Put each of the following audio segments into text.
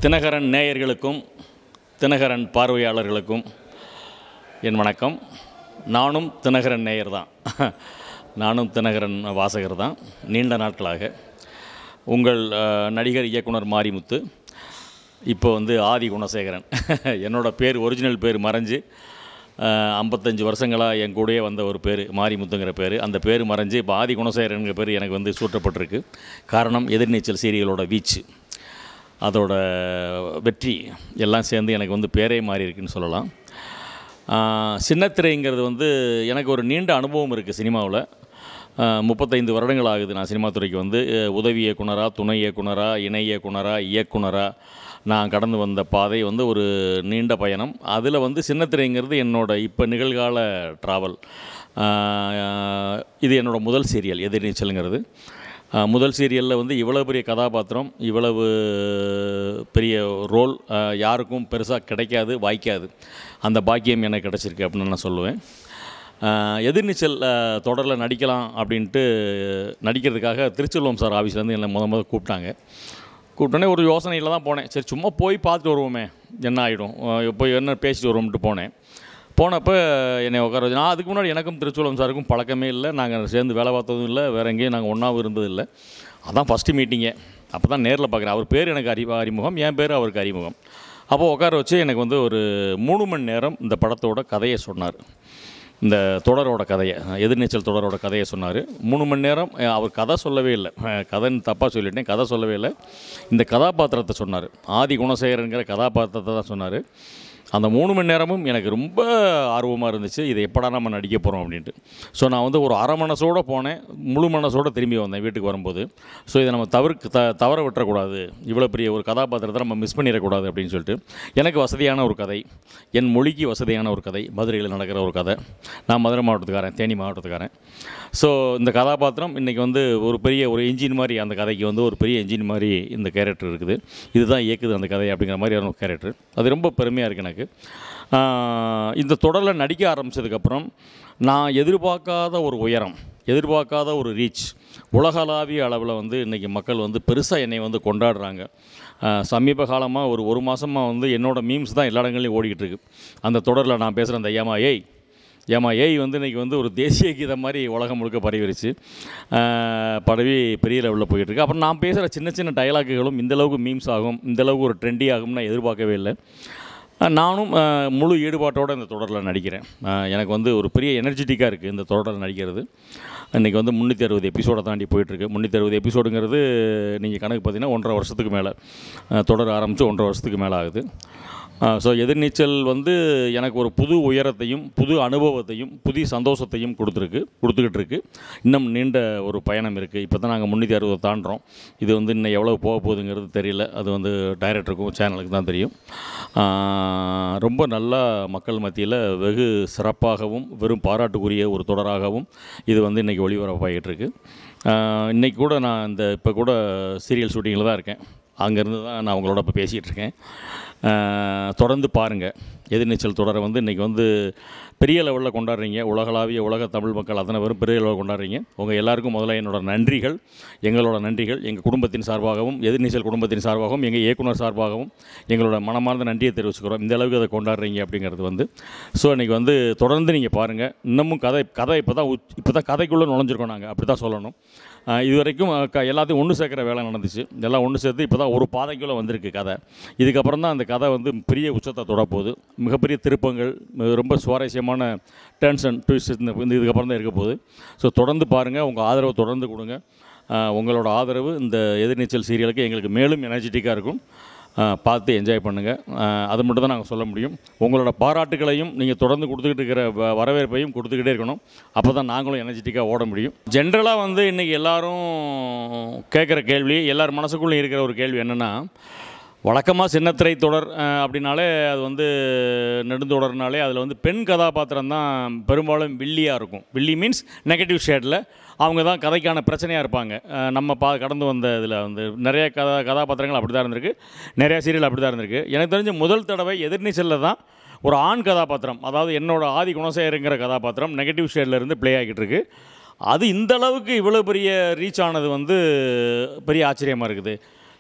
தினகரன் நேயர்களுக்கும் தினகரன் பார்வையாளர்களுக்கும் என் வணக்கம் நானும் தினகரன் நேயர் தான் நானும் தினகரன் வாசகர் தான் நீண்ட நாட்களாக உங்கள் அஹ், நடிகர் இயக்குனர் மாரிமுத்து இப்போ வந்து ஆதி குணசேகரன் என்னோடய பேர் ஒரிஜினல் பேர் மறைஞ்சு அஹ், 55 வருஷங்களாக என் கூடயே வந்த ஒரு பேர் மாரிமுத்துங்கிற பேர் அந்த பேர் மறைஞ்சு இப்போ ஆதி குணசேகரனுங்கிற பேர் எனக்கு வந்து சூட்டப்பட்டிருக்கு காரணம் எதிர்நீச்சல் சீரியலோட வீச்சு அதோட வெற்றி எல்லாம் சேர்ந்து எனக்கு வந்து பேரே மாறி இருக்குன்னு சொல்லலாம் ஆஹ் சின்னத்திரைங்கிறது வந்து எனக்கு ஒரு நீண்ட அனுபவம் இருக்குது சினிமாவில் முப்பத்தைந்து வருடங்கள் ஆகுது நான் சினிமா துறைக்கு வந்து அஹ் உதவி இயக்குனரா துணை இயக்குனரா இணை இயக்குனரா இயக்குனரா நான் கடந்து வந்த பாதை வந்து ஒரு நீண்ட பயணம் அதில் வந்து சின்னத்திரைங்கிறது என்னோட இப்போ நிகழ்கால ட்ராவல் இது என்னோட முதல் சீரியல் எதிர்நீச்சலுங்கிறது ஆஹ் முதல் சீரியலில் வந்து இவ்வளவு பெரிய கதாபாத்திரம் இவ்வளவு பெரிய ரோல் ஆஹ் யாருக்கும் பெருசாக கிடைக்காது வாய்க்காது அந்த பாக்கியம் எனக்கு கிடச்சிருக்கு அப்படின்னு நான் சொல்லுவேன் ஆஹ் எதிர்நீச்சல் ஆஹ் தொடரில் நடிக்கலாம் அப்படின்ட்டு நடிக்கிறதுக்காக திருச்செல்வம் சார் ஆஃபீஸ்லேருந்து என்னை முத முத கூப்பிட்டாங்க கூப்பிட்டோன்னே ஒரு யோசனையில் தான் போனேன் சரி சும்மா போய் பார்த்துட்டு வருவோமே என்ன ஆகிடும் போய் என்ன பேசிட்டு வருவோம்ட்டு போனேன் போனப்போ என்னை உட்கார வச்சு நான் அதுக்கு முன்னாடி எனக்கும் திருச்சூலம் சாருக்கும் பழக்கமே இல்லை நாங்கள் சேர்ந்து வேலை பார்த்ததும் இல்லை வேறு எங்கேயும் நாங்கள் ஒன்றாவும் இருந்ததில்லை அதான் ஃபஸ்ட்டு மீட்டிங்கே அப்போ தான் நேரில் பார்க்குறேன் அவர் பேர் எனக்கு அறி அறிமுகம் என் பேர் அவருக்கு அறிமுகம் அப்போ உட்கார வச்சு எனக்கு வந்து ஒரு மூணு மணி நேரம் இந்த படத்தோட கதையை சொன்னார் இந்த தொடரோட கதையை எதிர்நீச்சல் தொடரோட கதையை சொன்னார் மூணு மணி நேரம் அஹ், அவர் கதை சொல்லவே இல்லை அஹ், கதைன்னு தப்பாக சொல்லிட்டேன் கதை சொல்லவே இல்லை இந்த கதாபாத்திரத்தை சொன்னார் ஆதி குணசேகரங்கிற கதாபாத்திரத்தை தான் சொன்னார் அந்த மூணு மணி நேரமும் எனக்கு ரொம்ப ஆர்வமாக இருந்துச்சு இதை எப்படா நம்ம நடிக்க போகிறோம் அப்படின்ட்டு ஸோ நான் வந்து ஒரு அரை மனசோடு போனேன் முழு மனசோடு திரும்பி வந்தேன் வீட்டுக்கு வரும்போது ஸோ இதை நம்ம தவிர்க்க த தவற விட்டுறக்கூடாது இவ்வளோ பெரிய ஒரு கதாபாத்திரத்தை நம்ம மிஸ் பண்ணிடக்கூடாது அப்படின்னு சொல்லிட்டு எனக்கு வசதியான ஒரு கதை என் மொழிக்கு வசதியான ஒரு கதை மதுரையில் நடக்கிற ஒரு கதை நான் மதுரை மாவட்டத்துக்காரன் தேனி மாவட்டத்துக்காரன் ஸோ இந்த கதாபாத்திரம் இன்றைக்கி வந்து ஒரு பெரிய ஒரு இன்ஜின் மாதிரி அந்த கதைக்கு வந்து ஒரு பெரிய இன்ஜின் மாதிரி இந்த கேரக்டர் இருக்குது இதுதான் இயக்குது அந்த கதை அப்படிங்கிற மாதிரியான ஒரு கேரக்டர் அது ரொம்ப பெருமையாக இருக்குது எனக்கு ஆஹ் இந்த தொடரில் நடிக்க ஆரம்பித்ததுக்கப்புறம் நான் எதிர்பார்க்காத ஒரு உயரம் எதிர்பார்க்காத ஒரு ரீச் உலகளாவிய அளவில் வந்து இன்றைக்கி மக்கள் வந்து பெருசாக என்னை வந்து கொண்டாடுறாங்க ஆஹ் சமீப காலமாக ஒரு ஒரு மாதமாக வந்து என்னோடய மீம்ஸ் தான் எல்லா இடங்களையும் ஓடிக்கிட்டு இருக்கு அந்த தொடரில் நான் பேசுகிற அந்த ஏமா ஏய் ஏமா ஏய் வந்து இன்றைக்கி வந்து ஒரு தேசிய கீதம் மாதிரி உலகம் முழுக்க பரவிருச்சு ஆஹ் பரவி பெரிய லெவலில் போயிட்டு இருக்கு அப்புறம் நான் பேசுகிற சின்ன சின்ன டயலாக்குகளும் இந்தளவுக்கு மீம்ஸ் ஆகும் இந்தளவுக்கு ஒரு ட்ரெண்டி ஆகும்னு நான் எதிர்பார்க்கவே இல்லை அஹ் நானும் அஹ், முழு ஈடுபாட்டோடு இந்த தொடரில் நடிக்கிறேன் அஹ், எனக்கு வந்து ஒரு பெரிய எனர்ஜெட்டிக்காக இருக்குது இந்த தொடரில் நடிக்கிறது இன்றைக்கி வந்து முந்நூற்றி அறுபது எபிசோடை தாண்டி போயிட்டுருக்கு முந்நூற்றி அறுபது எபிசோடுங்கிறது நீங்கள் கணக்கு பார்த்தீங்கன்னா ஒன்றரை வருஷத்துக்கு மேலே அஹ், தொடர் ஆரம்பித்து ஒன்றரை வருஷத்துக்கு மேலே ஆகுது ஸோ எதிர்நீச்சல் வந்து எனக்கு ஒரு புது உயரத்தையும் புது அனுபவத்தையும் புதிய சந்தோஷத்தையும் கொடுத்துருக்கு கொடுத்துக்கிட்டு இருக்கு இன்னும் நீண்ட ஒரு பயணம் இருக்குது இப்போ தான் நாங்கள் முந்நூற்றி அறுபது தாண்டுறோம் இது வந்து இன்னும் எவ்வளோ போக போகுதுங்கிறது தெரியல அது வந்து டைரக்டருக்கும் சேனலுக்கு தான் தெரியும் ஆஹ் ரொம்ப நல்லா மக்கள் மத்தியில் வெகு சிறப்பாகவும் வெறும் பாராட்டுக்குரிய ஒரு தொடராகவும் இது வந்து இன்றைக்கி ஒளிபரப்பாகிட்டு இருக்கு ஆஹ் இன்னைக்கு கூட நான் இந்த இப்போ கூட சீரியல் ஷூட்டிங்கில் தான் இருக்கேன் அங்கேருந்து தான் நான் உங்களோட இப்போ பேசிகிட்டு இருக்கேன் ஆஹ் தொடர்ந்து பாருங்கள் எதிர்நீச்சல் தொடரை வந்து இன்றைக்கி வந்து பெரிய லெவலில் கொண்டாடுறீங்க உலகளாவிய உலக தமிழ் மக்கள் அத்தனை பேரும் பெரிய லெவலில் கொண்டாடுறீங்க உங்கள் எல்லாருக்கும் முதல்ல என்னோட நன்றிகள் எங்களோட நன்றிகள் எங்கள் குடும்பத்தின் சார்பாகவும் எதிர்நீச்சல் குடும்பத்தின் சார்பாகவும் எங்கள் இயக்குனர் சார்பாகவும் எங்களோட மனமார்ந்த நன்றியை தெரிவிச்சுக்கிறோம் இந்த அளவுக்கு அதை கொண்டாடுறீங்க அப்படிங்கிறது வந்து ஸோ இன்றைக்கி வந்து தொடர்ந்து நீங்கள் பாருங்கள் இன்னமும் கதை கதை இப்போ தான் இப்போ தான் கதைக்குள்ளே நுழைஞ்சிருக்கோம் நாங்கள் அப்படி தான் சொல்லணும் ஆஹ் இது வரைக்கும் அஹ், க- எல்லாத்தையும் ஒன்று சேர்க்குற வேலை நடந்துச்சு எல்லாம் ஒன்று சேர்த்து இப்போ தான் ஒரு பாதைக்குள்ளே வந்திருக்கு கதை இதுக்கப்புறம் தான் அந்த கதை வந்து பெரிய உச்சத்தை தொட போகுது மிகப்பெரிய திருப்பங்கள் மிக- ரொம்ப சுவாரஸ்யமான டேர்ன்ஸ் அண்ட் ட்விஸ்ட் இந்த இந்த இதுக்கப்புறம் தான் இருக்க போகுது ஸோ தொடர்ந்து பாருங்கள் உங்கள் ஆதரவை தொடர்ந்து கொடுங்க ஆஹ், உங்களோட ஆதரவு இந்த எதிர்நீச்சல் சீரியலுக்கு எங்களுக்கு மேலும் எனர்ஜெட்டிக்காக இருக்கும் ஆஹ், பார்த்து என்ஜாய் பண்ணுங்கள் அது மட்டும் தான் நாங்கள் சொல்ல முடியும் உங்களோட பாராட்டுகளையும் நீங்கள் தொடர்ந்து கொடுத்துக்கிட்டு இருக்கிற வ- வரவேற்பையும் கொடுத்துக்கிட்டே இருக்கணும் அப்போ தான் நாங்களும் எனர்ஜெட்டிக்காக ஓட முடியும் ஜென்ரலாக வந்து இன்றைக்கி எல்லாரும் கேட்குற கேள்வி எல்லார் மனசுக்குள்ளேயும் இருக்கிற ஒரு கேள்வி என்னென்னா வழக்கமாக சின்னத்திரை தொடர் அஹ், அப்படின்னாலே அது வந்து நெடுந்தொடர்னாலே அதில் வந்து பெண் கதாபாத்திரம் தான் பெரும்பாலும் வில்லியாக இருக்கும் வில்லி மீன்ஸ் நெகட்டிவ் ஷேடில் அவங்க தான் கதைக்கான பிரச்சனையாக இருப்பாங்க அஹ், நம்ம பா கடந்து வந்த இதில் வந்து நிறைய கதா கதாபாத்திரங்கள் அப்படி தான் இருந்திருக்கு நிறைய சீரியல் அப்படி தான் இருந்திருக்கு எனக்கு தெரிஞ்ச முதல் தடவை எதிர்நீச்சலில் தான் ஒரு ஆண் கதாபாத்திரம் அதாவது என்னோட ஆதி குணசேகரங்கிற கதாபாத்திரம் நெகட்டிவ் ஷேடில் இருந்து ப்ளே ஆகிட்டு இருக்கு அது இந்த அளவுக்கு இவ்வளோ பெரிய ரீச் ஆனது வந்து பெரிய ஆச்சரியமாக இருக்குது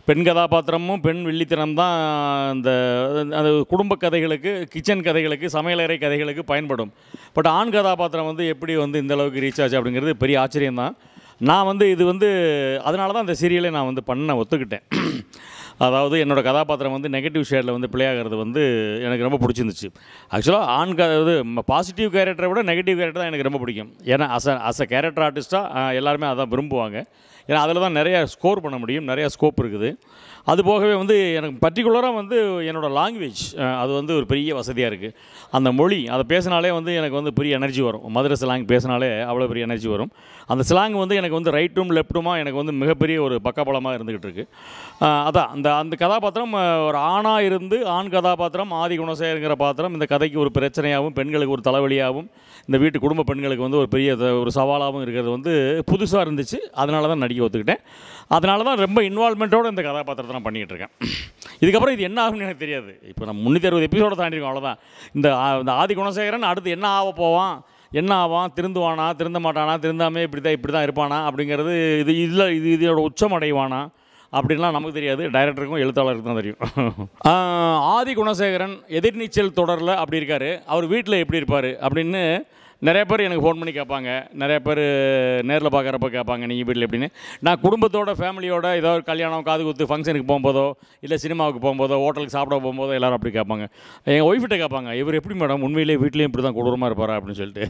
பெண் கதாபாத்திரமும் பெண் வில்லித்தனம் தான் இந்த அந்த குடும்ப கதைகளுக்கு கிச்சன் கதைகளுக்கு சமையலறை கதைகளுக்கு பயன்படும் பட் ஆண் கதாபாத்திரம் வந்து எப்படி வந்து இந்த அளவுக்கு ரீச் ஆச்சு அப்படிங்கிறது பெரிய ஆச்சரியம் தான் நான் வந்து இது வந்து அதனால தான் இந்த சீரியலை நான் வந்து பண்ண ஒத்துக்கிட்டேன் அதாவது என்னோடய கதாபாத்திரம் வந்து நெகட்டிவ் ஷேடில் வந்து play ஆகிறது வந்து எனக்கு ரொம்ப பிடிச்சிருந்துச்சு ஆக்சுவலாக ஆண் க இது பாசிட்டிவ் கேரக்டரை விட நெகட்டிவ் கேரக்டர் தான் எனக்கு ரொம்ப பிடிக்கும் ஏன்னா as uh as uh character ஆர்டிஸ்ட்டாக எல்லாருமே அதான் விரும்புவாங்க ஏன்னா அதில் தான் நிறைய ஸ்கோர் பண்ண முடியும் நிறைய ஸ்கோப் இருக்குது அது போகவே வந்து எனக்கு பர்டிகுலராக வந்து என்னோடய லாங்குவேஜ் அது வந்து ஒரு பெரிய வசதியாக இருக்குது அந்த மொழி அதை பேசினாலே வந்து எனக்கு வந்து பெரிய எனர்ஜி வரும் மதுரை ஸ்லாங் பேசினாலே அவ்வளோ பெரிய எனர்ஜி வரும் அந்த ஸ்லாங் வந்து எனக்கு வந்து ரைட்டும் லெஃப்ட்டுமா எனக்கு வந்து மிகப்பெரிய ஒரு பக்கபலமாக இருந்துக்கிட்டு இருக்கு அஹ் அதான் அந்த அந்த கதாபாத்திரம் அஹ், ஒரு ஆணாக இருந்து ஆண் கதாபாத்திரம் ஆதி குணசேகரங்கிற பாத்திரம் இந்த கதைக்கு ஒரு பிரச்சனையாகவும் பெண்களுக்கு ஒரு தலைவலியாகவும் இந்த வீட்டு குடும்ப பெண்களுக்கு வந்து ஒரு பெரிய த- ஒரு சவாலாகவும் இருக்கிறது வந்து புதுசாக இருந்துச்சு அதனால தான் நடிக்க ஒத்துக்கிட்டேன் அதனால தான் ரொம்ப இன்வால்மெண்ட்டோடு இந்த கதாபாத்திரத்தை நான் பண்ணிகிட்டு இருக்கேன் இதுக்கப்புறம் இது என்ன ஆகும்னு எனக்கு தெரியாது இப்போ நம்ம முந்நூற்றி அறுபது எபிசோட தாண்டிருக்கோம் அவ்வளோதான் இந்த ஆ- இந்த ஆதி குணசேகரன் அடுத்து என்ன ஆக போவான் என்ன ஆவான் திருந்துவானா திருந்த மாட்டானா திருந்தாமே இப்படி தான் இப்படி தான் இருப்பானா அப்படிங்கிறது இது இல்லை இது இதோட உச்சம் அடைவானா அப்படின்லாம் நமக்கு தெரியாது டைரக்டருக்கும் எழுத்தாளருக்கும் தான் தெரியும் ஆஹ், ஆதி குணசேகரன் எதிர்நீச்சல் தொடரில் அப்படி இருக்கார் அவர் வீட்டில் எப்படி இருப்பார் அப்படின்னு நிறைய பேர் எனக்கு ஃபோன் பண்ணி கேட்பாங்க நிறைய பேர் நேரில் பார்க்குறப்ப கேட்பாங்க நீங்கள் வீட்டில் எப்படின்னு நான் குடும்பத்தோட ஃபேமிலியோட ஏதோ ஒரு கல்யாணம் காது குத்து ஃபங்க்ஷனுக்கு போகும்போதோ இல்லை சினிமாவுக்கு போகும்போதோ ஹோட்டலுக்கு சாப்பிட போகும்போதோ எல்லாரும் அப்படி கேட்பாங்க எங்கள் ஒய்ஃப்கிட்ட கேட்பாங்க இவர் எப்படி மேடம் உண்மையிலேயே வீட்லேயும் இப்படி தான் கொடூரமாக இருப்பாரா அப்படின்னு சொல்லிட்டு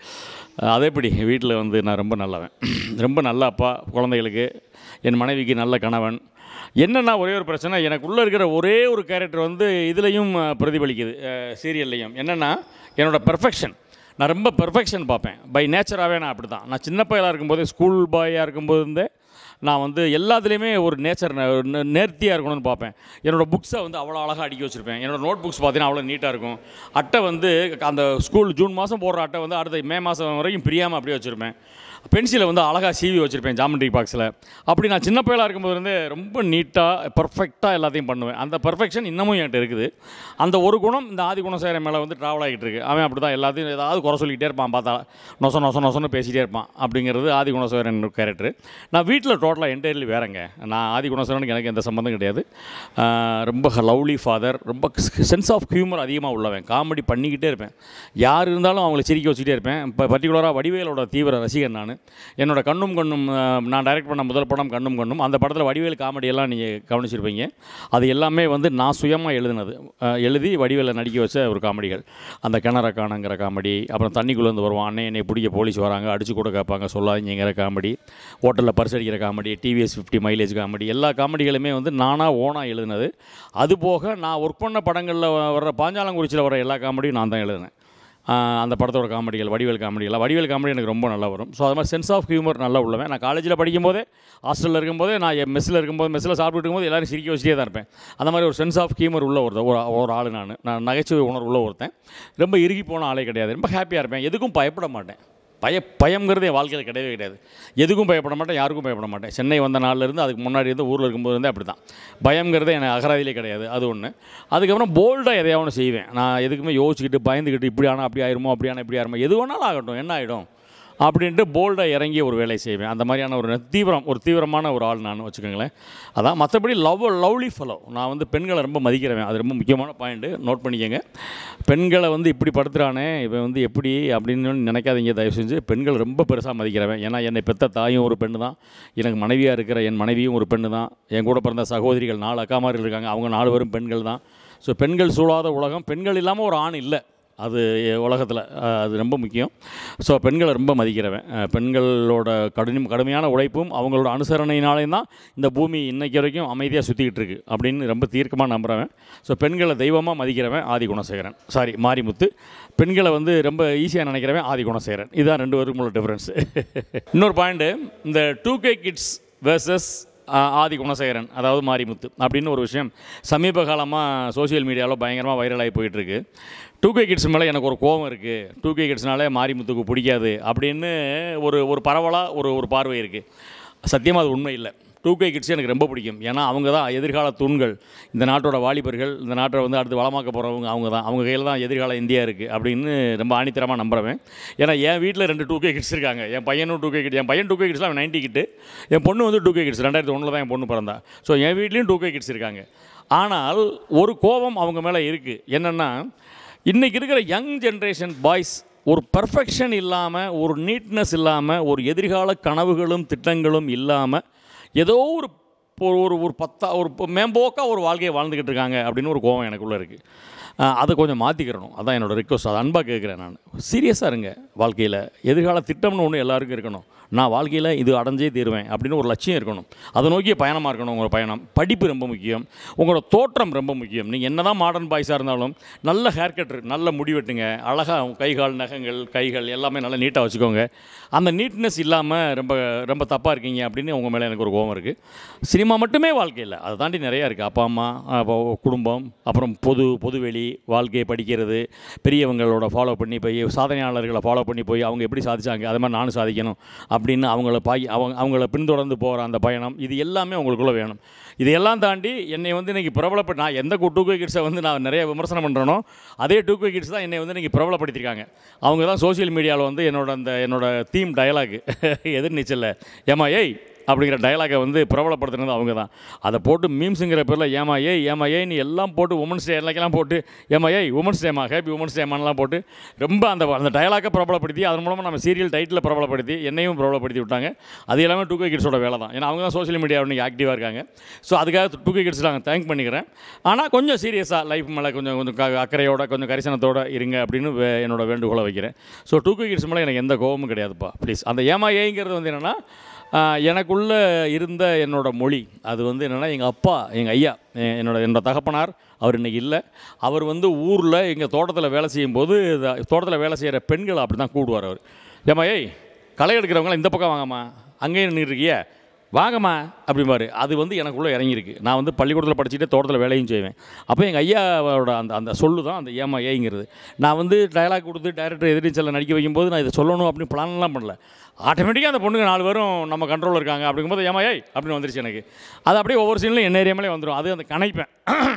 அதே எப்படி வீட்டில் வந்து நான் ரொம்ப நல்லவன் ரொம்ப நல்ல அப்பா குழந்தைகளுக்கு என் மனைவிக்கு நல்ல கணவன் என்னென்னா ஒரே ஒரு பிரச்சனை எனக்குள்ளே இருக்கிற ஒரே ஒரு கேரக்டர் வந்து இதுலேயும் அஹ், பிரதிபலிக்குது சீரியல்லையும் என்னென்னா என்னோட பெர்ஃபெக்ஷன் நான் ரொம்ப பெர்ஃபெக்ஷன் பார்ப்பேன் பை நேச்சராகவே நான் அப்படி தான் நான் சின்ன பையலாக இருக்கும்போதே ஸ்கூல் பாயாக இருக்கும்போது இருந்தே நான் வந்து எல்லாத்துலேயுமே ஒரு நேச்சர் நேர்த்தியாக இருக்கணும்னு பார்ப்பேன் என்னோடய புக்ஸை வந்து அவ்வளோ அழகாக அடுக்கி வச்சுருப்பேன் என்னோட நோட் புக்ஸ் பார்த்தீங்கன்னா அவ்வளோ நீட்டாக இருக்கும் அட்டை வந்து அந்த ஸ்கூல் ஜூன் மாதம் போடுற அட்டை வந்து அடுத்த மே மாதம் வரைக்கும் பிரியாமல் அப்படியே வச்சுருப்பேன் பென்சிலை வந்து அழகாக சீவி வச்சுருப்பேன் ஜாமெண்ட்ரி பாக்ஸில் அப்படி நான் சின்ன பையலாக இருக்கும்போது இருந்தே ரொம்ப நீட்டாக பர்ஃபெக்டாக எல்லாத்தையும் பண்ணுவேன் அந்த பர்ஃபெக்ஷன் இன்னமும் என்கிட்ட இருக்குது அந்த ஒரு குணம் இந்த ஆதி குணசேகரன் மேலே வந்து ட்ராவல் ஆகிட்டு இருக்கு அவன் அப்படி தான் எல்லாத்தையும் ஏதாவது குறை சொல்லிக்கிட்டே இருப்பான் பார்த்தா நொச நொச நொசன்னு பேசிகிட்டே இருப்பான் அப்படிங்கிறது ஆதி குணசேகரன் கேரக்டர் நான் வீட்டில் டோட்டலாக என்டையர்லி வேறங்க நான் ஆதி குணசேகரனுக்கு எனக்கு எந்த சம்மந்தம் கிடையாது ஆஹ் ரொம்ப லவ்லி ஃபாதர் ரொம்ப சென்ஸ் ஆஃப் ஹியூமர் அதிகமாக உள்ளவன் காமெடி பண்ணிக்கிட்டே இருப்பேன் யார் இருந்தாலும் அவங்கள சிரிக்க வச்சுக்கிட்டே இருப்பேன் இப்போ பர்டிகுலராக வடிவேலோட தீவிர ரசிகன் நான் என்னோட கண்ணும் கண்ணும் ஆஹ் நான் டைரக்ட் பண்ண முதல் படம் கண்ணும் கண்ணும் அந்த படத்தில் வடிவேல் காமெடி எல்லாம் நீங்கள் கவனிச்சிருப்பீங்க அது எல்லாமே வந்து நான் சுயமாக எழுதினது ஆஹ் எழுதி வடிவேலை நடிக்க வச்ச ஒரு காமெடிகள் அந்த கிணற காணுங்கிற காமெடி அப்புறம் தண்ணிக்குள்ளேருந்து வருவான் அண்ணே என்னை பிடிக்க போலீஸ் வராங்க அடிச்சு கூட கேட்பாங்க சொல்லாதீங்கிற காமெடி ஹோட்டலில் பரிசு அடிக்கிற comedy TVS fifty mileage comedy எல்லா காமெடிகளுமே வந்து நானாக ஓனாக எழுதினது அது போக நான் ஒர்க் பண்ண படங்களில் வர்ற பாஞ்சாலங்குறிச்சியில் வர எல்லா காமெடியும் நான் தான் எழுதினேன் ஆஹ் அந்த படத்தோட காமெடிகள் வடிவேல் காமெடிகள் வடிவேல் காமெடி எனக்கு ரொம்ப நல்லா வரும் ஸோ அது மாதிரி சென்ஸ் ஆஃப் ஹியூமர் நல்லா உள்ளவன் நான் காலேஜில் படிக்கும்போதே ஹாஸ்டலில் இருக்கும்போதே நான் என் மெஸ்ஸில் இருக்கும்போது மெஸ்ஸில் சாப்பிட்டு இருக்கும்போது எல்லாரும் சிரிக்க வச்சுட்டே தான் இருப்பேன் அந்த மாதிரி ஒரு சென்ஸ் ஆஃப் ஹியூமர் உள்ள ஒருத்தர் ஒரு ஒரு ஆள் நான் நான் நகைச்சுவை உணர்வு உள்ள ஒருத்தன் ரொம்ப இறுகி போன ஆளே கிடையாது ரொம்ப ஹாப்பியாக இருப்பேன் எதுக்கும் பயப்பட மாட்டேன் பய பயம்ங்கிறது என் வாழ்க்கையில் கிடையவே கிடையாது எதுக்கும் பயப்பட மாட்டேன் யாருக்கும் பயப்பட மாட்டேன் சென்னை வந்த நாள்ல இருந்து அதுக்கு முன்னாடி இருந்து ஊரில் இருக்கும்போது இருந்தே அப்படி தான் பயம்ங்கிறது எனக்கு அகராதியிலே கிடையாது அது ஒன்று அதுக்கப்புறம் போல்டாக எதையாவது ஒன்று செய்வேன் நான் எதுக்குமே யோசிச்சுக்கிட்டு பயந்துக்கிட்டு இப்படி ஆனால் அப்படி ஆயிருமோ அப்படி ஆனால் இப்படி ஆயிருமோ எது வேணாலும் ஆகட்டும் என்ன ஆகிடும் அப்படின்ட்டு போல்டாக இறங்கி ஒரு வேலையை செய்வேன் அந்த மாதிரியான ஒரு தீவிரம் ஒரு தீவிரமான ஒரு ஆள் நான் வச்சுக்கோங்களேன் அதான் மற்றபடி லவ் லவ்லி ஃபெலோ நான் வந்து பெண்களை ரொம்ப மதிக்கிறவன் அது ரொம்ப முக்கியமான பாயிண்ட்டு நோட் பண்ணிக்கங்க பெண்களை வந்து இப்படி படுத்துறானே இவன் வந்து எப்படி அப்படின்னு நினைக்காதீங்க தயவு செஞ்சு பெண்கள் ரொம்ப பெருசாக மதிக்கிறவன் ஏன்னா என்னை பெத்த தாயும் ஒரு பெண்ணு தான் எனக்கு மனைவியாக இருக்கிற என் மனைவியும் ஒரு பெண்ணு தான் என் கூட பிறந்த சகோதரிகள் நாலு அக்காமார்கள் இருக்காங்க அவங்க நாலு பேரும் பெண்கள் தான் ஸோ பெண்கள் சூழாத உலகம் பெண்கள் இல்லாமல் ஒரு ஆண் இல்லை அது உலகத்தில் அது ரொம்ப முக்கியம் ஸோ பெண்களை ரொம்ப மதிக்கிறவன் அஹ், பெண்களோட கடினம் கடுமையான உழைப்பும் அவங்களோட அனுசரணையினாலேயும் தான் இந்த பூமி இன்னைக்கு வரைக்கும் அமைதியாக சுற்றிக்கிட்டு இருக்கு அப்படின்னு ரொம்ப தீர்க்கமாக நம்புகிறவன் ஸோ பெண்களை தெய்வமாக மதிக்கிறவன் ஆதி குணசேகரன் சாரி மாரிமுத்து பெண்களை வந்து ரொம்ப ஈஸியாக நினைக்கிறவன் ஆதி குணசேகரன் இதுதான் ரெண்டு பேருக்கும் உள்ள டிஃப்ரென்ஸ் இன்னொரு பாயிண்ட்டு இந்த two K kids versus Adhi Gunasekaran அதாவது மாரிமுத்து அப்படின்னு ஒரு விஷயம் சமீப காலமாக சோஷியல் மீடியாவில் பயங்கரமாக வைரலாகி போயிட்டுருக்கு டூ கே கிட்ஸ் மேலே எனக்கு ஒரு கோவம் இருக்குது டூ கே கிட்ஸ்னாலே மாரிமுத்துக்கு பிடிக்காது அப்படின்னு ஒரு ஒரு பரவலாக ஒரு ஒரு பார்வை இருக்குது சத்தியமாக அது உண்மை இல்லை டூ கே கிட்ஸ் எனக்கு ரொம்ப பிடிக்கும் ஏன்னா அவங்க தான் எதிர்கால தூண்கள் இந்த நாட்டோட வாலிபர்கள் இந்த நாட்டை வந்து அடுத்து வளமாக்க போகிறவங்க அவங்க தான் அவங்க கையில் தான் எதிர்கால இந்தியா இருக்குது அப்படின்னு ரொம்ப ஆணித்தரமாக நம்புறவன் ஏன்னா என் வீட்டில் ரெண்டு டூ கே கிட்ஸ் இருக்காங்க என் பையனும் டூ கே கிட் என் பையன் டூ கே கிட்ஸ்லாம் நைன்டி கிட்டு என் பொண்ணு வந்து டூ கே கிட்ஸ் ரெண்டாயிரத்தி ஒன்றில் தான் என் பொண்ணு பிறந்தா ஸோ என் வீட்லேயும் டூ கே கிட்ஸ் இருக்காங்க ஆனால் ஒரு கோபம் அவங்க மேலே இருக்குது என்னென்னா இன்றைக்கி இருக்கிற யங் ஜென்ரேஷன் பாய்ஸ் ஒரு பர்ஃபெக்ஷன் இல்லாமல் ஒரு நீட்னஸ் இல்லாமல் ஒரு எதிர்கால கனவுகளும் திட்டங்களும் இல்லாமல் ஏதோ ஒரு ஒரு ஒரு ஒரு பத்தா ஒரு இப்போ மேம்போக்காக ஒரு வாழ்க்கையை வாழ்ந்துக்கிட்டு இருக்காங்க அப்படின்னு ஒரு கோவம் எனக்குள்ளே இருக்குது அதை கொஞ்சம் மாற்றிக்கிறணும் அதான் என்னோடய ரிக்வஸ்ட் அதை அன்பாக கேட்குறேன் நான் சீரியஸாக இருங்க வாழ்க்கையில் எதிர்கால திட்டம்னு ஒன்று எல்லாருக்கும் இருக்கணும் நான் வாழ்க்கையில் இது அடைஞ்சே தீருவேன் அப்படின்னு ஒரு லட்சியம் இருக்கணும் அதை நோக்கிய பயணமாக இருக்கணும் உங்களோட பயணம் படிப்பு ரொம்ப முக்கியம் உங்களோட தோற்றம் ரொம்ப முக்கியம் நீங்கள் என்ன தான் மாடர்ன் பாய்ஸாக இருந்தாலும் நல்ல ஹேர் கட் நல்ல முடி வெட்டுங்க அழகாக கை கால் நகங்கள் கைகள் எல்லாமே நல்லா நீட்டாக வச்சுக்கோங்க அந்த நீட்னஸ் இல்லாமல் ரொம்ப ரொம்ப தப்பாக இருக்கீங்க அப்படின்னு உங்கள் மேலே எனக்கு ஒரு கோபம் இருக்குது சினிமா மட்டுமே வாழ்க்கையில் அதை தாண்டி நிறையா இருக்குது அப்பா அம்மா அப்போ குடும்பம் அப்புறம் பொது பொதுவெளி வாழ்க்கையை படிக்கிறது பெரியவங்களோட ஃபாலோ பண்ணி போய் சாதனையாளர்களை ஃபாலோ பண்ணி போய் அவங்க எப்படி சாதிச்சாங்க அது மாதிரி நானும் சாதிக்கணும் அப்படின்னு அவங்கள பாய் அவங்க அவங்கள பின்தொடர்ந்து போகிற அந்த பயணம் இது எல்லாமே உங்களுக்குள்ளே வேணும் இதையெல்லாம் தாண்டி என்னை வந்து இன்றைக்கி பிரபலப்பட்டு நான் எந்த டூ கே கிட்ஸை வந்து நான் நிறைய விமர்சனம் பண்ணுறேனோ அதே டூ கே கிட்ஸ் தான் என்னை வந்து இன்றைக்கி பிரபலப்படுத்தியிருக்காங்க அவங்க தான் சோஷியல் மீடியாவில் வந்து என்னோட அந்த என்னோட தீம் டயலாக் எதிர்நீச்சலில் ஏமா ஏய் அப்படிங்கிற டயலாகை வந்து பிரபலப்படுத்துனது அவங்க தான் அதை போட்டு மீம்ஸுங்கிற பேரில் ஏமா ஏய் ஏமா ஏய் நீ எல்லாம் போட்டு உமன்ஸ் டே எல்லாம் போட்டு ஏமா ஏய் உமன்ஸ் டேமா ஹேப்பி உமன்ஸ் டேமான்லாம் போட்டு ரொம்ப அந்த அந்த டயலாக்கை பிரபலப்படுத்தி அதன் மூலமாக நம்ம சீரியல் டைட்டில் பிரபலப்படுத்தி என்னையும் பிரபலப்படுத்தி விட்டாங்க அது எல்லாமே டூ கே கிட்ஸோட வேலை தான் ஏன்னா அவங்க தான் சோஷியல் மீடியா இன்னைக்கு ஆக்டிவாக இருக்காங்க ஸோ அதுக்காக டூ கே கிட்ஸ் நாங்கள் தேங்க் பண்ணிக்கிறேன் ஆனால் கொஞ்சம் சீரியஸாக லைஃப் மேலே கொஞ்சம் கொஞ்சம் க- அக்கறையோட கொஞ்சம் கரிசனத்தோட இருங்க அப்படின்னு வே- என்னோட வேண்டுகோளை வைக்கிறேன் ஸோ டூ கே கிட்ஸ் மேலே எனக்கு எந்த கோபமும் கிடையாதுப்பா ப்ளீஸ் அந்த ஏமா ஏங்கிறது வந்து என்னென்னா எனக்குள்ளே இருந்த என்னோட மொழி அது வந்து என்னென்னா எங்கள் அப்பா எங்கள் ஐயா எ- என்னோட என்னோட தகப்பனார் அவர் இன்னைக்கு இல்லை அவர் வந்து ஊரில் எங்கள் தோட்டத்தில் வேலை செய்யும்போது இத- தோட்டத்தில் வேலை செய்கிற பெண்களை அப்படி தான் கூடுவார் அவர் ஏம்மா ஏய் களை எடுக்கிறவங்களாம் இந்த பக்கம் வாங்கம்மா அங்கேயும் நின்றுருக்கிய வாங்கம்மா அப்படிம்பாரு அது வந்து எனக்குள்ளே இறங்கியிருக்கு நான் வந்து பள்ளிக்கூடத்தில் படிச்சுட்டு தோட்டத்தில் வேலையும் செய்வேன் அப்போ எங்கள் ஐயாவோட அந்த அந்த சொல்லு தான் அந்த ஏமா ஏங்கிறது நான் வந்து டயலாக் கொடுத்து டைரக்டர் எதிர்நீச்சலில் நடிக்க வைக்கும்போது நான் இதை சொல்லணும் அப்படின்னு பிளான்லாம் பண்ணல ஆட்டோமேட்டிக்காக அந்த பொண்ணுங்க நாலு பேரும் நம்ம கண்ட்ரோலில் இருக்காங்க அப்படிங்கும்போது ஏமா ஏய் அப்படின்னு வந்துருச்சு எனக்கு அது அப்படியே ஒவ்வொரு சீன்லையும் என்ன ஏரியாமலே வந்துடும் அது அந்த கணைப்பேன்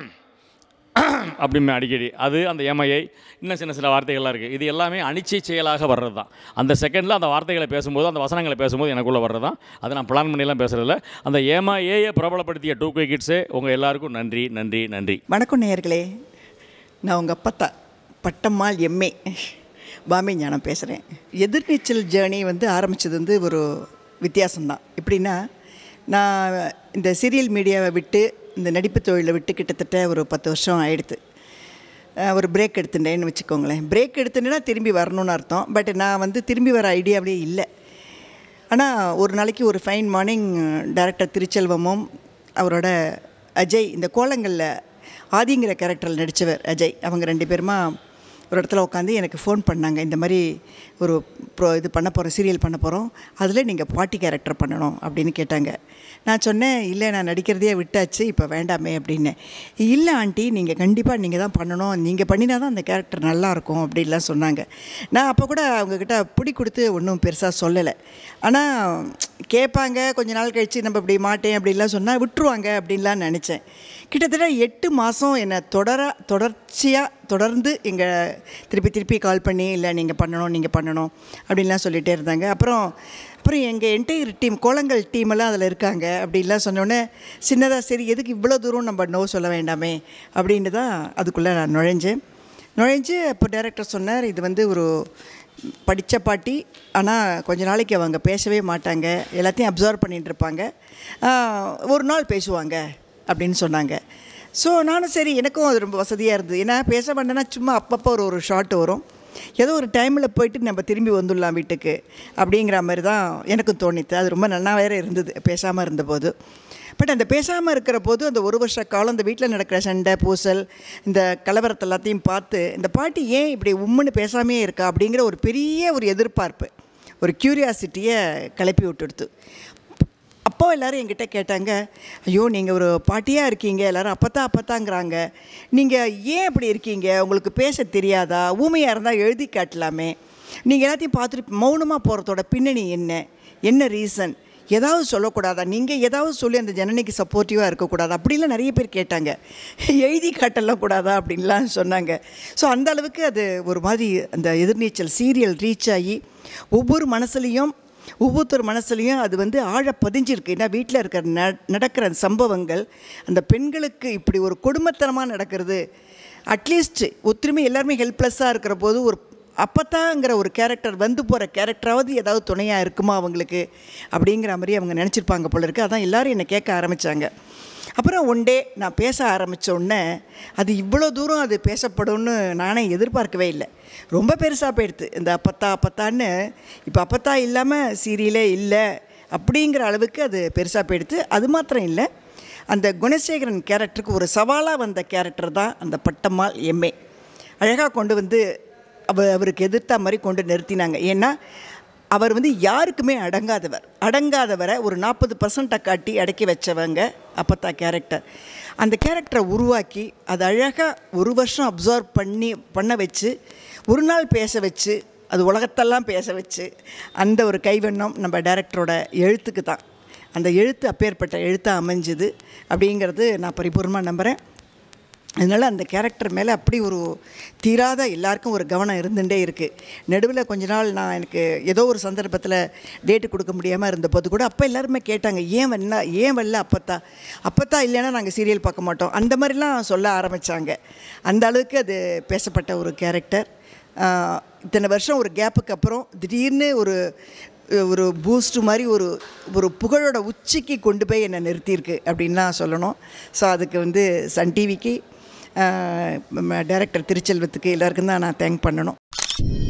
அப்படிமே அடிக்கடி அது அந்த ஏமையை இன்னும் சின்ன சின்ன வார்த்தைகள்லாம் இருக்குது இது எல்லாமே அனிச்சை செயலாக வர்றது தான் அந்த செகண்டில் அந்த வார்த்தைகளை பேசும்போது அந்த வசனங்களை பேசும்போது எனக்குள்ளே வர்றது தான் அதை நான் பிளான் பண்ணியெல்லாம் பேசுகிறதில்ல அந்த ஏமா ஏயை பிரபலப்படுத்திய டூ கே கிட்ஸே உங்கள் எல்லாருக்கும் நன்றி நன்றி நன்றி வணக்கம் நேயர்களே நான் உங்கள் அப்பத்தா பட்டம்மாள் எம்ஏ பாம்பே ஞானம் பேசுகிறேன் எதிர்நீச்சல் ஜேர்னி வந்து ஆரம்பித்தது வந்து ஒரு வித்தியாசம்தான் எப்படின்னா நான் இந்த சீரியல் மீடியாவை விட்டு இந்த நடிப்பு தொழிலை விட்டு கிட்டத்தட்ட ஒரு பத்து வருஷம் ஆயிடுத்து அஹ் ஒரு பிரேக் எடுத்துட்டேன்னு வச்சுக்கோங்களேன் பிரேக் எடுத்துட்டேன்னா திரும்பி வரணும்னு அர்த்தம் பட் நான் வந்து திரும்பி வர ஐடியாவிலே இல்லை ஆனால் ஒரு நாளைக்கு ஒரு ஃபைன் மார்னிங் டைரக்டர் திருச்செல்வமும் அவரோட அஜய் இந்த கோலங்களில் ஆதிங்கிற கேரக்டரில் நடித்தவர் அஜய் அவங்க ரெண்டு பேருமா ஒரு இடத்துல உட்காந்து எனக்கு ஃபோன் பண்ணாங்க இந்த மாதிரி ஒரு ப்ரோ இது பண்ண போகிறோம் சீரியல் பண்ண போகிறோம் அதில் நீங்கள் பாட்டி கேரக்டர் பண்ணணும் அப்படின்னு கேட்டாங்க நான் சொன்னேன் இல்லை நான் நடிக்கிறதையே விட்டாச்சு இப்போ வேண்டாமே அப்படின்னு இல்லை ஆண்டி நீங்கள் கண்டிப்பாக நீங்கள் தான் பண்ணணும் நீங்கள் பண்ணினா தான் அந்த கேரக்டர் நல்லாயிருக்கும் அப்படின்லாம் சொன்னாங்க நான் அப்போ கூட அவங்கக்கிட்ட பிடி கொடுத்து ஒன்றும் பெருசாக சொல்லலை ஆனால் கேட்பாங்க கொஞ்ச நாள் கழித்து நம்ம இப்படி மாட்டேன் அப்படின்லாம் சொன்னால் விட்டுருவாங்க அப்படின்லாம் நினச்சேன் கிட்டத்தட்ட எட்டு மாதம் என்னை தொடர தொடர்ச்சியாக தொடர்ந்து எங்கள் திருப்பி திருப்பி கால் பண்ணி இல்லை நீங்கள் பண்ணணும் நீங்கள் பண்ணணும் அப்படின்லாம் சொல்லிகிட்டே இருந்தாங்க அப்புறம் அப்புறம் எங்கள் என்டையர் டீம் கோலங்கள் டீம் எல்லாம் அதில் இருக்காங்க அப்படின்லாம் சொன்னோன்னே சின்னதாக சரி எதுக்கு இவ்வளோ தூரம் நம்ம நோ சொல்ல வேண்டாமே அப்படின்னு தான் அதுக்குள்ளே நான் நுழைஞ்சேன் நுழைஞ்சு அப்போ டைரக்டர் சொன்னார் இது வந்து ஒரு படித்த பாட்டி ஆனால் கொஞ்ச நாளைக்கு அவங்க பேசவே மாட்டாங்க எல்லாத்தையும் அப்சர்வ் பண்ணிட்டு இருப்பாங்க ஆஹ், ஒரு நாள் பேசுவாங்க அப்படின்னு சொன்னாங்க ஸோ நானும் சரி எனக்கும் அது ரொம்ப வசதியாக இருந்தது ஏன்னா பேச மாட்டேன்னா சும்மா அப்பப்போ ஒரு ஒரு ஷாட் வரும் ஏதோ ஒரு டைமில் போயிட்டு நம்ம திரும்பி வந்துடலாம் வீட்டுக்கு அப்படிங்கிற மாதிரி தான் எனக்கும் தோணித்து அது ரொம்ப நல்லா வேற இருந்தது பேசாமல் இருந்தபோது பட் அந்த பேசாமல் இருக்கிற போது அந்த ஒரு வருஷ காலம் அந்த வீட்டில் நடக்கிற சண்டை பூசல் இந்த கலவரத்தை எல்லாத்தையும் பார்த்து இந்த பாட்டி ஏன் இப்படி உம்முன்னு பேசாமே இருக்கா அப்படிங்கிற ஒரு பெரிய ஒரு எதிர்பார்ப்பு ஒரு க்யூரியாசிட்டியை கிளப்பி விட்டுடுத்து அப்போ எல்லாரும் என்கிட்ட கேட்டாங்க ஐயோ நீங்கள் ஒரு பாட்டியாக இருக்கீங்க எல்லாரும் அப்பத்தான் அப்பத்தாங்கிறாங்க நீங்கள் ஏன் இப்படி இருக்கீங்க உங்களுக்கு பேச தெரியாதா ஊமையாக இருந்தால் எழுதி காட்டலாமே நீங்கள் எல்லாத்தையும் பார்த்துட்டு மௌனமாக போகிறதோட பின்னணி என்ன என்ன ரீசன் ஏதாவது சொல்லக்கூடாதா நீங்கள் ஏதாவது சொல்லி அந்த ஜனனிக்கு சப்போர்ட்டிவாக இருக்கக்கூடாதா அப்படிலாம் நிறைய பேர் கேட்டாங்க எழுதி காட்டலாம் கூடாதா அப்படின்லாம் சொன்னாங்க ஸோ அந்த அளவுக்கு அது ஒரு மாதிரி அந்த எதிர்நீச்சல் சீரியல் ரீச் ஆகி ஒவ்வொரு மனசுலேயும் ஒவ்வொருத்தர் மனசுலையும் அது வந்து ஆழ பதிஞ்சிருக்கு ஏன்னா வீட்டில் இருக்கிற ந நடக்கிற அந்த சம்பவங்கள் அந்த பெண்களுக்கு இப்படி ஒரு கொடுமைத்தனமாக நடக்கிறது அட்லீஸ்ட் ஒத்துருமே எல்லாருமே ஹெல்ப்லெஸ்ஸாக இருக்கிற போது ஒரு அப்பத்தாங்கிற ஒரு கேரக்டர் வந்து போகிற கேரக்டராவது ஏதாவது துணையாக இருக்குமா அவங்களுக்கு அப்படிங்கிற மாதிரி அவங்க நினச்சிருப்பாங்க போல இருக்குது அதான் எல்லோரும் என்னை கேட்க ஆரம்பித்தாங்க அப்புறம் ஒன் டே நான் பேச ஆரம்பித்த உடனே அது இவ்வளோ தூரம் அது பேசப்படும்னு நானே எதிர்பார்க்கவே இல்லை ரொம்ப பெருசாக போயிடுது இந்த அப்பத்தா அப்பத்தான்னு இப்போ அப்பத்தா இல்லாமல் சீரியலே இல்லை அப்படிங்கிற அளவுக்கு அது பெருசாக போயிடுது அது மாத்திரம் இல்லை அந்த குணசேகரன் கேரக்டருக்கு ஒரு சவாலாக வந்த கேரக்டர் தான் அந்த பட்டம்மாள் எம்ஏ அழகாக கொண்டு வந்து அவ அவருக்கு எதிர்த்த மாதிரி கொண்டு நிறுத்தினாங்க ஏன்னா அவர் வந்து யாருக்குமே அடங்காதவர் அடங்காதவரை ஒரு நாற்பது பர்சண்ட்டை காட்டி அடக்கி வச்சவங்க அப்பத்தா கேரக்டர் அந்த கேரக்டரை உருவாக்கி அது அழகாக ஒரு வருஷம் அப்சர்வ் பண்ணி பண்ண வச்சு ஒரு நாள் பேச வச்சு அது உலகத்தெல்லாம் பேச வச்சு அந்த ஒரு கைவண்ணம் நம்ம டைரக்டரோட எழுத்துக்கு தான் அந்த எழுத்து அப்பேற்பட்ட எழுத்தாக அமைஞ்சுது அப்படிங்கிறது நான் பரிபூர்ணமாக நம்புகிறேன் அதனால் அந்த கேரக்டர் மேலே அப்படி ஒரு தீராத எல்லாருக்கும் ஒரு கவனம் இருந்துகிட்டே இருக்குது நடுவில் கொஞ்ச நாள் நான் எனக்கு ஏதோ ஒரு சந்தர்ப்பத்தில் டேட்டு கொடுக்க முடியாமல் இருந்தபோது கூட அப்போ எல்லாருமே கேட்டாங்க ஏன் வரல ஏன் வரல அப்பத்தா அப்பத்தா இல்லைன்னா நாங்கள் சீரியல் பார்க்க மாட்டோம் அந்த மாதிரிலாம் சொல்ல ஆரம்பித்தாங்க அந்த அளவுக்கு அது பேசப்பட்ட ஒரு கேரக்டர் இத்தனை வருஷம் ஒரு கேப்புக்கு அப்புறம் திடீர்னு ஒரு ஒரு பூஸ்ட் மாதிரி ஒரு ஒரு புகழோட உச்சிக்கு கொண்டு போய் என்னை நிறுத்தியிருக்கு அப்படின்லாம் சொல்லணும் ஸோ அதுக்கு வந்து சன் டிவிக்கு டைரக்டர் திருச்செல்வத்துக்கு எல்லாருக்கும் தான் நான் தேங்க் பண்ணணும்